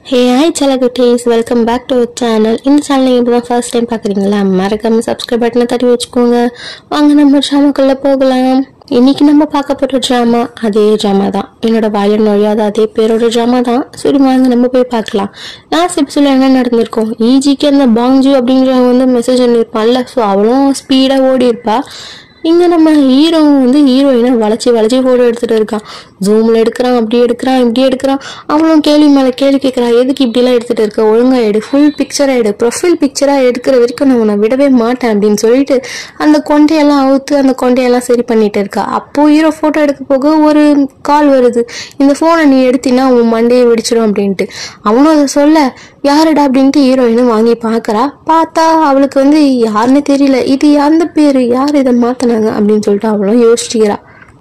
ஹே hi செலகுட்டீஸ் welcome back to channel இந்த channel நீங்கள் இப்போ தான் ஃபர்ஸ்ட் டைம் பார்க்குறீங்களா மறக்காம சப்ஸ்கிரைப் பட்டனை தட்டி வச்சுக்கோங்க வாங்க நம்ம ட்ராமாக்குள்ளே போகலாம் இன்னைக்கு நம்ம பார்க்க போகிற ட்ராமா அதே ட்ராமா தான் என்னோட வாயில் நுழையாத அதே பேரோட ட்ராமா தான் சரி வாங்க நம்ம போய் பார்க்கலாம் லாஸ்ட் எபிசோட என்ன நடந்திருக்கும் ஈஜிக்கு அந்த பாங்ஜு அப்படின்றவங்க வந்து மெசேஜ் பண்ணியிருப்பான்ல ஸோ அவளும் ஸ்பீடாக ஓடி இருப்பா இங்கே நம்ம ஹீரோ வந்து ஹீரோயினை வளைச்சி வளைச்சி ஃபோட்டோ எடுத்துகிட்டு இருக்கான் ஜூமில் எடுக்கிறான் அப்படி எடுக்கிறான் இப்படி எடுக்கிறான் அவளும் கேள்வி மேலே கேள்வி கேட்குறான் எதுக்கு இப்படிலாம் எடுத்துகிட்டு இருக்க ஒழுங்கா எடு ஃபுல் பிக்சராக எடு ப்ரொஃபைல் பிக்சராக எடுக்கிற வரைக்கும் நான் உன்னை விடவே மாட்டேன் அப்படின்னு சொல்லிட்டு அந்த கொண்டையெல்லாம் அவுத்து அந்த கொண்டையெல்லாம் சரி பண்ணிட்டு இருக்கா அப்போது ஹீரோ ஃபோட்டோ எடுக்க போக ஒரு கால் வருது இந்த ஃபோனை நீ எடுத்தினா உன் மண்டையை வெடிச்சிடும் அப்படின்ட்டு அவனும் அதை சொல்ல யாருடா அப்படின்ட்டு ஹீரோயினும் வாங்கி பார்க்கறா பார்த்தா அவளுக்கு வந்து யாருன்னு தெரியல இது அந்த பேர் யார் இதை மாத்தினாங்க அப்படின்னு சொல்லிட்டு அவளும் யோசிச்சுக்கிறா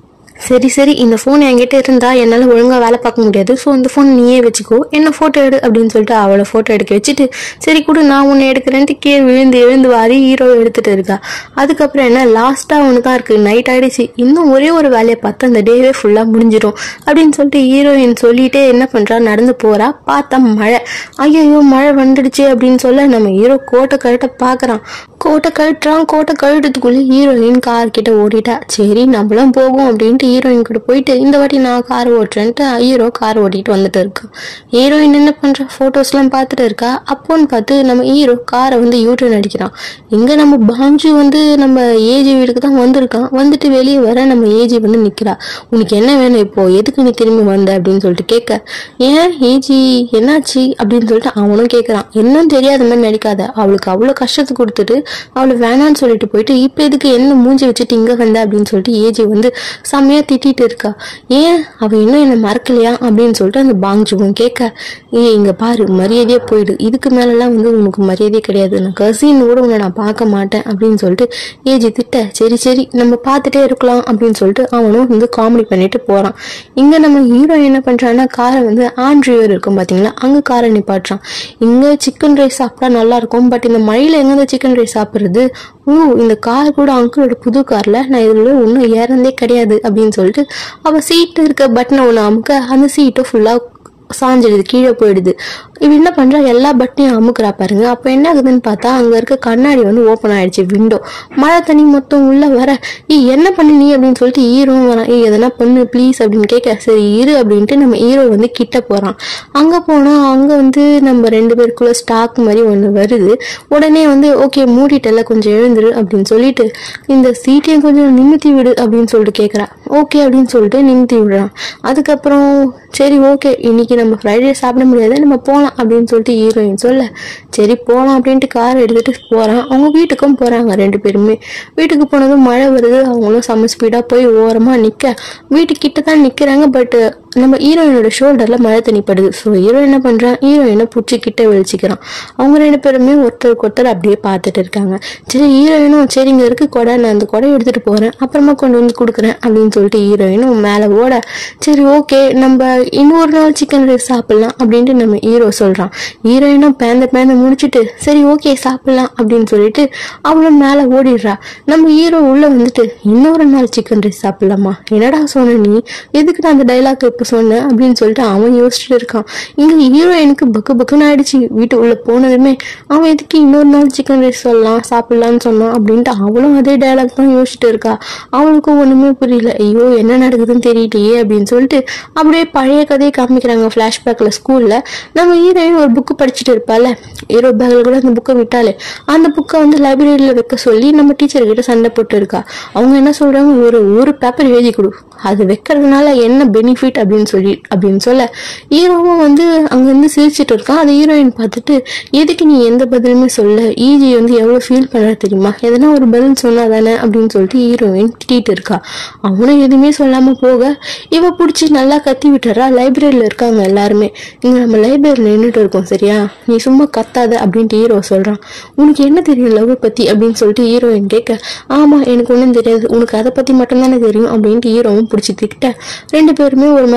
சரி சரி இந்த ஃபோன் என்கிட்ட இருந்தா என்னால் ஒழுங்காக வேலை பார்க்க முடியாது ஸோ இந்த ஃபோன் நீயே வச்சுக்கோ என்ன ஃபோட்டோ எடு அப்படின்னு சொல்லிட்டு அவளை ஃபோட்டோ எடுக்க வச்சுட்டு சரி கூட நான் உன்னை எடுக்கிறேன்ட்டு கீழே விழுந்து எழுந்து வாரி ஹீரோ எடுத்துட்டு இருக்கா அதுக்கப்புறம் என்ன லாஸ்ட்டாக ஒன்று தான் இருக்குது நைட் ஆயிடுச்சு இன்னும் ஒரே ஒரு வேலையை பார்த்து அந்த டேவே ஃபுல்லாக முடிஞ்சிடும் அப்படின்னு சொல்லிட்டு ஹீரோயின் சொல்லிட்டே என்ன பண்ணுறா நடந்து போகிறா பார்த்தா மழை ஐயோ மழை வந்துடுச்சு அப்படின்னு சொல்ல நம்ம ஹீரோ கோட்டை கழட்ட பார்க்குறான் கோட்டை கழட்டுறான் கோட்டை கழட்டத்துக்குள்ளே ஹீரோயின் கார் கிட்ட ஓடிட்டா சரி நம்மளும் போகும் அப்படின்ட்டு ஹீரோயின் கூட போயிட்டு இந்த வாட்டி நான் கார் ஓட்டுறேன்ட்டு ஹீரோ கார் ஓட்டிட்டு வந்துட்டு இருக்கான் ஹீரோயின் என்ன பண்ற ஃபோட்டோஸ்லாம் பார்த்துட்டு இருக்கா அப்போன்னு பார்த்து நம்ம ஹீரோ காரை வந்து யூட்டர்ன் அடிக்கிறான் இங்கே நம்ம பாஞ்சு வந்து நம்ம ஏஜி வீட்டுக்கு தான் வந்திருக்கான் வந்துட்டு வெளியே வர நம்ம ஏஜி வந்து நிற்கிறா உனக்கு என்ன வேணும் இப்போ எதுக்கு நீ திரும்பி வந்த அப்படின்னு சொல்லிட்டு கேட்க ஏன் ஏஜி என்னாச்சு அப்படின்னு சொல்லிட்டு அவனும் கேட்குறான் என்னன்னு தெரியாத மாதிரி நடிக்காத அவளுக்கு அவ்வளோ கஷ்டத்தை கொடுத்துட்டு அவளை வேணான்னு சொல்லிட்டு போயிட்டு இப்போ எதுக்கு என்ன மூஞ்சி வச்சுட்டு இங்கே வந்த அப்படின்னு சொல்லிட்டு ஏஜி வந்து செம்மையாக திட்டிட்டு இருக்கா ஏன் அவள் இன்னும் என்னை மறக்கலையா அப்படின்னு சொல்லிட்டு அந்த பாங்ஜுவும் கேட்க ஏ இங்கே பாரு மரியாதையே போயிடு இதுக்கு மேலெல்லாம் வந்து உனக்கு மரியாதையே கிடையாது நான் கசின் கூட உன்னை நான் பார்க்க மாட்டேன் அப்படின்னு சொல்லிட்டு ஏஜி திட்ட சரி சரி நம்ம பார்த்துட்டே இருக்கலாம் அப்படின்னு சொல்லிட்டு அவனும் வந்து காமெடி பண்ணிட்டு போகிறான் இங்கே நம்ம ஹீரோ என்ன பண்ணுறான்னா காரை வந்து ஆண்ட்ரிவர் இருக்கும் பார்த்தீங்களா அங்கே காரை நிப்பாட்டுறான் இங்கே சிக்கன் ரைஸ் சாப்பிட்டா நல்லா இருக்கும் பட் இந்த மழையில் எங்கே சிக்கன் ரைஸ் சாப்பிட்றது ஓ இந்த கார் கூட அங்கிளோட புது காரில் நான் இதில் இன்னும் ஏறந்தே கிடையாது அப்படின்னு சொல்லிட்டு அவள் சீட்டு இருக்க பட்டனை ஒன்று அமுக்க அந்த சீட்டை ஃபுல்லாக சாஞ்சிடுது கீழே போயிடுது இவ என்ன பண்றா எல்லா பட்டனையும் அமுக்குறா பாருங்க அப்போ என்ன ஆகுதுன்னு பார்த்தா அங்க இருக்க கண்ணாடி வந்து ஓப்பன் ஆயிடுச்சு விண்டோ மழை தண்ணி மொத்தம் உள்ள வர ஏய் என்ன பண்ணி நீ அப்படின்னு சொல்லிட்டு ஹீரோவும் வரான் ஏய் எதனா பண்ணு ப்ளீஸ் அப்படின்னு கேட்க சரி இரு அப்படின்ட்டு நம்ம ஹீரோ வந்து கிட்ட போறான் அங்க போனா அங்க வந்து நம்ம ரெண்டு பேருக்குள்ள ஸ்டாக் மாதிரி ஒன்று வருது உடனே வந்து ஓகே மூடிட்டல கொஞ்சம் எழுந்துரு அப்படின்னு சொல்லிட்டு இந்த சீட்டையும் கொஞ்சம் நிமித்தி விடு அப்படின்னு சொல்லிட்டு கேட்குறா ஓகே அப்படின்னு சொல்லிட்டு நிமித்தி விடுறான் அதுக்கப்புறம் சரி ஓகே இன்னைக்கு நம்ம ஃப்ரைடே சாப்பிட முடியாது நம்ம போகலாம் அப்படின்னு சொல்லிட்டு ஹீரோயின் சொல்ல சரி போகலாம் அப்படின்ட்டு கார் எடுத்துட்டு போகிறான் அவங்க வீட்டுக்கும் போகிறாங்க ரெண்டு பேருமே வீட்டுக்கு போனதும் மழை வருது அவங்களும் செம்ம ஸ்பீடாக போய் ஓரமாக நிற்க வீட்டுக்கிட்ட தான் நிற்கிறாங்க பட் நம்ம ஹீரோயினோட ஷோல்டரில் மழை தண்ணி படுது ஸோ ஹீரோ என்ன பண்ணுறான் ஹீரோயினை பிடிச்சி கிட்ட வெளிச்சிக்கிறான் அவங்க ரெண்டு பேருமே ஒருத்தருக்கு ஒருத்தர் அப்படியே பார்த்துட்டு இருக்காங்க சரி ஹீரோயினும் சரி இங்கே இருக்கு கொடை நான் அந்த கொடை எடுத்துகிட்டு போகிறேன் அப்புறமா கொண்டு வந்து கொடுக்குறேன் அப்படின்னு சொல்லிட்டு ஹீரோயினும் மேலே ஓட சரி ஓகே நம்ம இன்னொரு நாள் சிக்கன் ரைஸ் சாப்பிட்லாம் அப்படின்ட்டு நம்ம ஹீரோ சொல்கிறான் ஹீரோயினும் பேந்த பேந்த முடிச்சுட்டு சரி ஓகே சாப்பிட்லாம் அப்படின்னு சொல்லிட்டு அவளும் மேலே ஓடிடுறா நம்ம ஹீரோ உள்ளே வந்துட்டு இன்னொரு நாள் சிக்கன் ரைஸ் சாப்பிட்லாமா என்னடா சொன்ன நீ எதுக்கு நான் அந்த டைலாக் இப்போ சொன்னேன் அப்படின்னு சொல்லிட்டு அவன் யோசிச்சுட்டு இருக்கான் இங்கே ஹீரோயினுக்கு பக்கு பக்குன்னு ஆயிடுச்சு வீட்டு உள்ள போனதுமே அவன் எதுக்கு இன்னொரு நாள் சிக்கன் ரைஸ் சொல்லலாம் சாப்பிட்லான்னு சொன்னான் அப்படின்ட்டு அவளும் அதே டைலாக் தான் யோசிச்சுட்டு இருக்கா அவளுக்கும் ஒன்றுமே புரியல ஐயோ என்ன நடக்குதுன்னு தெரியலையே அப்படின்னு சொல்லிட்டு அப்படியே பழைய கதையை காமிக்கிறாங்க ஃப்ளாஷ்பேக்கில் ஸ்கூலில் நம்ம ஹீரோயின் ஒரு புக்கு படிச்சுட்டு இருப்பாள் ஹீரோ பேக்கில் கூட அந்த புக்கை விட்டாலே அந்த புக்கை வந்து லைப்ரரியில் வைக்க சொல்லி நம்ம டீச்சர் கிட்ட சண்டை போட்டு இருக்கா அவங்க என்ன சொல்கிறாங்க ஒரு ஒரு பேப்பர் எழுதி கொடு அது வைக்கிறதுனால என்ன பெனிஃபிட் அப்படின்னு சொல்லி அப்படின்னு சொல்ல ஹீரோவும் வந்து அங்கேருந்து சிரிச்சிட்டு இருக்கான் அது ஹீரோயின் பார்த்துட்டு எதுக்கு நீ எந்த பதிலுமே சொல்ல ஈஜி வந்து எவ்வளோ ஃபீல் பண்ணுற தெரியுமா எதனா ஒரு பதில் சொன்னா தானே அப்படின்னு சொல்லிட்டு ஹீரோயின் திட்டிட்டு இருக்கா அவனும் எதுவுமே சொல்லாமல் போக இவ பிடிச்சி நல்லா கத்தி விட்டுறா லைப்ரரியில் இருக்காங்க எல்லாருமே இங்கே நம்ம லைப்ரரியில் நின்றுட்டு இருக்கோம் சரியா நீ சும்மா கத்தாத அப்படின்ட்டு ஹீரோ சொல்கிறான் உனக்கு என்ன தெரியும் லவ் பற்றி அப்படின்னு சொல்லிட்டு ஹீரோயின் கேட்க ஆமாம் எனக்கு ஒன்றும் தெரியாது உனக்கு அதை பற்றி மட்டும்தானே தெரியும் அப்படின்ட்டு ஹீரோவும் பிடிச்சி திட்ட ரெண்டு பேருமே ஒரு மாதிரி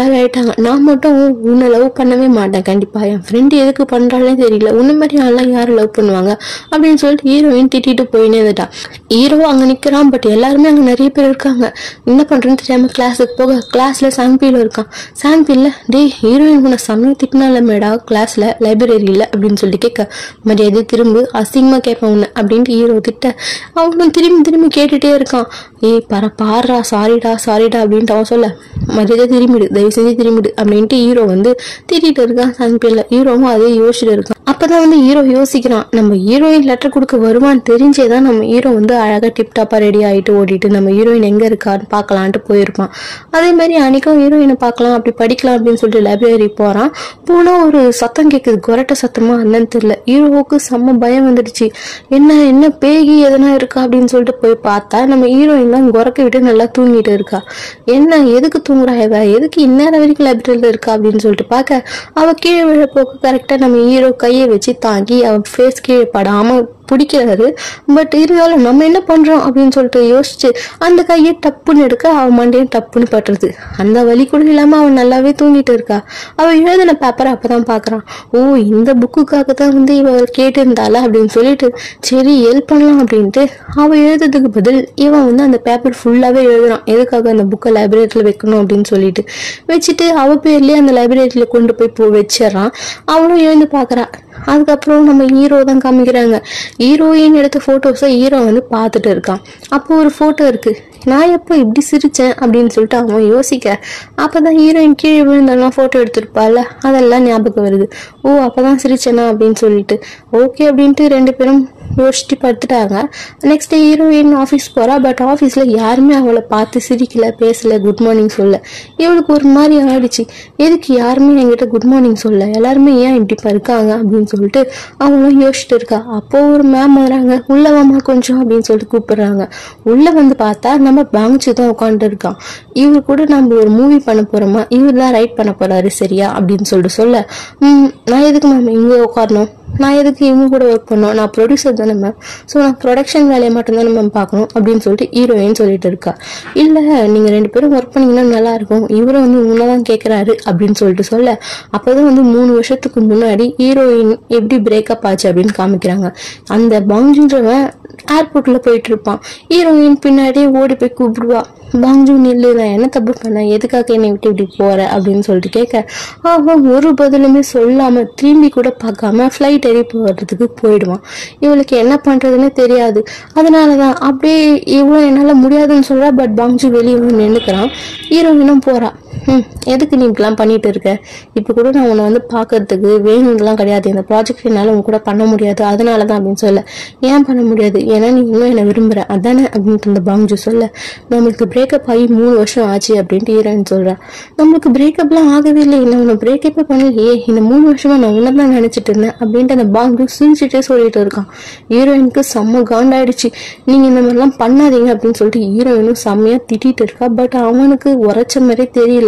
ஃபுல்லாக ஆயிட்டாங்க நான் மட்டும் உன்னை லவ் பண்ணவே மாட்டேன் கண்டிப்பாக என் ஃப்ரெண்டு எதுக்கு பண்ணுறாலே தெரியல உன்ன மாதிரி ஆள்லாம் யார் லவ் பண்ணுவாங்க அப்படின்னு சொல்லிட்டு ஹீரோயின் திட்டிட்டு போயினே இருந்துட்டான் ஹீரோ அங்கே நிற்கிறான் பட் எல்லாருமே அங்கே நிறைய பேர் இருக்காங்க என்ன பண்ணுறதுன்னு தெரியாமல் கிளாஸுக்கு போக கிளாஸில் சாம்பியில் இருக்கான் சாம்பியில் டேய் ஹீரோயின் உன்னை சமயம் திட்டினால மேடா கிளாஸில் லைப்ரரியில் அப்படின்னு சொல்லிட்டு கேட்க மரியாதை திரும்ப அசிங்கமாக கேட்பேன் உன்னை அப்படின்ட்டு ஹீரோ திட்ட அவனும் திரும்பி திரும்பி கேட்டுட்டே இருக்கான் ஏய் பர பாடுறா சாரிடா சாரிடா அப்படின்ட்டு அவன் சொல்ல மரியாதை திரும்பிடு தயவு செஞ்சு திரும்பிடு அப்படின்ட்டு ஹீரோ வந்து திட்டிட்டு இருக்கான் சாம்பியில் ஹீரோவும் அதே யோசிச்சுட்டு இருக்கான் அப்பதான் வந்து ஹீரோ யோசிக்கிறான் நம்ம ஹீரோயின் லெட்டர் கொடுக்க வருவான்னு தெரிஞ்சே தான் நம்ம ஹீரோ வந்து அழகாக டிப்டாப்பாக ரெடி ஆகிட்டு ஓடிட்டு நம்ம ஹீரோயின் எங்கே இருக்கான்னு பார்க்கலான்ட்டு போயிருப்பான் அதே மாதிரி அன்னைக்கும் ஹீரோயினை பார்க்கலாம் அப்படி படிக்கலாம் அப்படின்னு சொல்லிட்டு லைப்ரரி போகிறான் போனால் ஒரு சத்தம் கேட்குது கொரட்டை சத்தமா என்னன்னு தெரியல ஹீரோவுக்கு செம்ம பயம் வந்துடுச்சு என்ன என்ன பேகி எதனா இருக்கா அப்படின்னு சொல்லிட்டு போய் பார்த்தா நம்ம ஹீரோயின் தான் குறைக்க விட்டு நல்லா தூங்கிட்டு இருக்கா என்ன எதுக்கு தூங்குறா இவ எதுக்கு இந்நேரம் வரைக்கும் லைப்ரரியில் இருக்கா அப்படின்னு சொல்லிட்டு பார்க்க அவ கீழே விழ போக்கு கரெக்டாக நம்ம ஹீரோ கையை வச்சு தாங்கி அவ ஃபேஸ் கீழே படாமல் பிடிக்கிறாரு பட் இருந்தாலும் நம்ம என்ன பண்றோம் அப்படின்னு சொல்லிட்டு யோசிச்சு அந்த கையை டப்புன்னு எடுக்க அவன் மண்டையும் டப்புன்னு பட்டுருது அந்த வலி கூட இல்லாம அவன் நல்லாவே தூங்கிட்டு இருக்கா அவ எழுதின பேப்பரை அப்பதான் பாக்குறான் ஓ இந்த புக்குக்காக தான் வந்து இவ கேட்டு இருந்தாளா அப்படின்னு சொல்லிட்டு சரி ஹெல்ப் பண்ணலாம் அப்படின்ட்டு அவ எழுதுறதுக்கு பதில் இவன் வந்து அந்த பேப்பர் ஃபுல்லாவே எழுதுறான் எதுக்காக அந்த புக்கை லைப்ரரியில் வைக்கணும் அப்படின்னு சொல்லிட்டு வச்சுட்டு அவ பேர்லயே அந்த லைப்ரரியில கொண்டு போய் போ வச்சிடறான் அவளும் எழுந்து பாக்குறா அதுக்கப்புறம் நம்ம ஹீரோ தான் காமிக்கிறாங்க ஹீரோயின் எடுத்த ஃபோட்டோஸை ஹீரோ வந்து பார்த்துட்டு இருக்கான் அப்போ ஒரு ஃபோட்டோ இருக்கு நான் எப்போ இப்படி சிரிச்சேன் அப்படின்னு சொல்லிட்டு அவன் யோசிக்க அப்பதான் ஹீரோயின் கீழே விழுந்தெல்லாம் ஃபோட்டோ எடுத்திருப்பால அதெல்லாம் ஞாபகம் வருது ஓ அப்பதான் சிரிச்சேனா அப்படின்னு சொல்லிட்டு ஓகே அப்படின்ட்டு ரெண்டு பேரும் யோசிச்சுட்டு படுத்துட்டாங்க நெக்ஸ்ட் டே ஹீரோயின் ஆஃபீஸ் போறா பட் ஆஃபீஸில் யாருமே அவளை பார்த்து சிரிக்கல பேசல குட் மார்னிங் சொல்ல இவளுக்கு ஒரு மாதிரி ஆயிடுச்சு எதுக்கு யாருமே என்கிட்ட குட் மார்னிங் சொல்ல எல்லாருமே ஏன் இப்படி இருக்காங்க அப்படின்னு சொல்லிட்டு அவங்களும் யோசிச்சுட்டு இருக்கா அப்போ ஒரு மேம் வராங்க உள்ள வாமா கொஞ்சம் அப்படின்னு சொல்லிட்டு கூப்பிடுறாங்க உள்ள வந்து பார்த்தா நம்ம பேங்க்ச்சு தான் உட்காந்துட்டு இருக்கான் இவர் கூட நம்ம ஒரு மூவி பண்ண போறோமா இவர் தான் ரைட் பண்ண போறாரு சரியா அப்படின்னு சொல்லிட்டு சொல்ல "ம், நான் எதுக்கு மேம் இங்கே உட்காரணும் நான் எதுக்கு இவங்க கூட ஒர்க் பண்ணோம் நான் ப்ரொடியூசர் தானே மேம் ஸோ நான் ப்ரொடக்ஷன் வேலையை மட்டும்தானே மேம் பார்க்கணும் அப்படின்னு சொல்லிட்டு ஹீரோயின் சொல்லிட்டு இருக்கா இல்லை நீங்கள் ரெண்டு பேரும் ஒர்க் பண்ணீங்கன்னா நல்லா இருக்கும் இவரும் வந்து உன்னை தான் கேட்குறாரு அப்படின்னு சொல்லிட்டு சொல்ல அப்போதான் வந்து மூணு வருஷத்துக்கு முன்னாடி ஹீரோயின் எப்படி பிரேக்கப் ஆச்சு அப்படின்னு காமிக்கிறாங்க அந்த பாங்ஜுன்றவன் ஏர்போர்ட்டில் போயிட்டு இருப்பான் ஹீரோயின் பின்னாடியே ஓடி போய் கூப்பிடுவா பாங்ஜு நில்லு நான் என்ன தப்பு பண்ணேன் எதுக்காக என்னை விட்டு இப்படி போற அப்படின்னு சொல்லிட்டு கேட்க அவன் ஒரு பதிலுமே சொல்லாம திரும்பி கூட பார்க்காம ஃப்ளைட் ஏறி போகிறதுக்கு போயிடுவான் இவளுக்கு என்ன பண்றதுன்னு தெரியாது அதனால தான் அப்படியே இவ்வளோ என்னால் முடியாதுன்னு சொல்றா பட் பாங்ஜு வெளியே வந்து நின்றுக்கிறான் ஹீரோயினும் போறா ம் எதுக்கு நீ இப்படிலாம் பண்ணிட்டு இருக்க இப்போ கூட நான் உன்னை வந்து பார்க்கறதுக்கு வேணும்லாம் கிடையாது இந்த ப்ராஜெக்ட் என்னால் உன் கூட பண்ண முடியாது அதனால தான் அப்படின்னு சொல்ல ஏன் பண்ண முடியாது ஏன்னா நீ இன்னும் என்னை விரும்புற அதானே அப்படின்ட்டு அந்த பாங்ஜு சொல்ல நம்மளுக்கு பிரேக்கப் ஆகி மூணு வருஷம் ஆச்சு அப்படின்ட்டு ஹீரோயின் சொல்றா நம்மளுக்கு பிரேக்கப்லாம் ஆகவே இல்லை நான் உன்னை பிரேக்கப்பே பண்ணலையே இந்த மூணு வருஷமா நான் உன்னை தான் நினைச்சிட்டு இருந்தேன் அப்படின்ட்டு அந்த பாங்கு சிரிச்சுட்டே சொல்லிட்டு இருக்கான் ஹீரோயினுக்கு செம்ம காண்டாயிடுச்சு நீங்க இந்த மாதிரிலாம் பண்ணாதீங்க அப்படின்னு சொல்லிட்டு ஹீரோயினும் செம்மையா திட்டிட்டு இருக்கா பட் அவனுக்கு உரைச்ச மாதிரியே தெரியல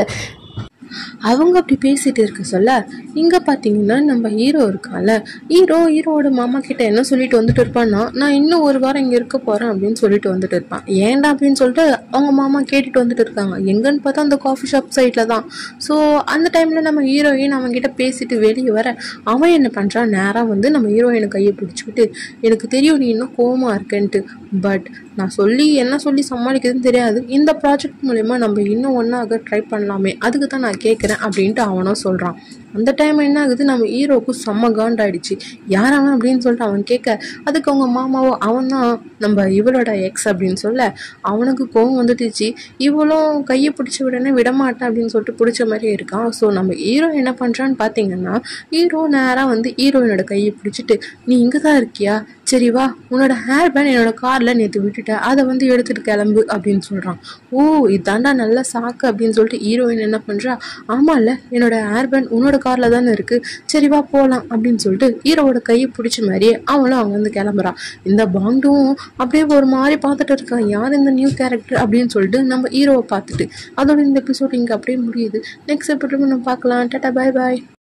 அவங்க அப்படி பேசிட்டு இருக்க சொல்ல இங்க பாத்தீங்கன்னா நம்ம ஹீரோ இருக்கான்ல ஹீரோ ஹீரோவோட மாமா கிட்ட என்ன சொல்லிட்டு வந்துட்டு இருப்பான்னா நான் இன்னும் ஒரு வாரம் இங்க இருக்க போறேன் அப்படின்னு சொல்லிட்டு வந்துட்டு இருப்பான் ஏன்டா அப்படின்னு சொல்லிட்டு அவங்க மாமா கேட்டுட்டு வந்துட்டு இருக்காங்க எங்கன்னு பார்த்தா அந்த காஃபி ஷாப் சைட்ல தான் ஸோ அந்த டைம்ல நம்ம ஹீரோயின் அவங்க கிட்ட பேசிட்டு வெளியே வர அவன் என்ன பண்றான் நேரா வந்து நம்ம ஹீரோயினை கையை பிடிச்சிக்கிட்டு எனக்கு தெரியும் நீ இன்னும் கோவமா இருக்கேன்ட்டு பட் நான் சொல்லி என்ன சொல்லி சமாளிக்கிறதுன்னு தெரியாது இந்த ப்ராஜெக்ட் மூலயமா நம்ம இன்னும் ஒன்றாக ட்ரை பண்ணலாமே அதுக்கு தான் நான் கேட்குறேன் அப்படின்ட்டு அவனும் சொல்கிறான் அந்த டைம் என்ன ஆகுது நம்ம ஹீரோவுக்கு செம்ம காண்டாயிடுச்சு யார் அவன் அப்படின்னு சொல்லிட்டு அவன் கேட்க அதுக்கு அவங்க மாமாவோ அவன் தான் நம்ம இவளோட எக்ஸ் அப்படின்னு சொல்ல அவனுக்கு கோவம் வந்துடுச்சு இவளும் கையை பிடிச்ச உடனே விடமாட்டேன் அப்படின்னு சொல்லிட்டு பிடிச்ச மாதிரியே இருக்கான் ஸோ நம்ம ஹீரோ என்ன பண்ணுறான்னு பார்த்தீங்கன்னா ஹீரோ நேராக வந்து ஹீரோயினோட கையை பிடிச்சிட்டு நீ இங்கே தான் இருக்கியா சரி வா உன்னோட ஹேர் பேண்ட் என்னோட காரில் நேற்று விட்டுட்டேன் அதை வந்து எடுத்துட்டு கிளம்பு அப்படின்னு சொல்கிறான் ஓ இதாண்டா நல்ல சாக்கு அப்படின்னு சொல்லிட்டு ஹீரோயின் என்ன பண்ணுறா ஆமாம்ல என்னோட ஹேர் பேண்ட் உன்னோட காரில் தானே இருக்குது சரி வா போகலாம் அப்படின்னு சொல்லிட்டு ஹீரோவோட கையை பிடிச்ச மாதிரியே அவளும் அவங்க வந்து கிளம்புறான் இந்த பாண்டும் அப்படியே ஒரு மாதிரி பார்த்துட்டு இருக்கான் யார் இந்த நியூ கேரக்டர் அப்படின்னு சொல்லிட்டு நம்ம ஹீரோவை பார்த்துட்டு அதோட இந்த எபிசோட் இங்கே அப்படியே முடியுது நெக்ஸ்ட் எபிசோட் நம்ம பார்க்கலாம் டாட்டா பாய் பாய்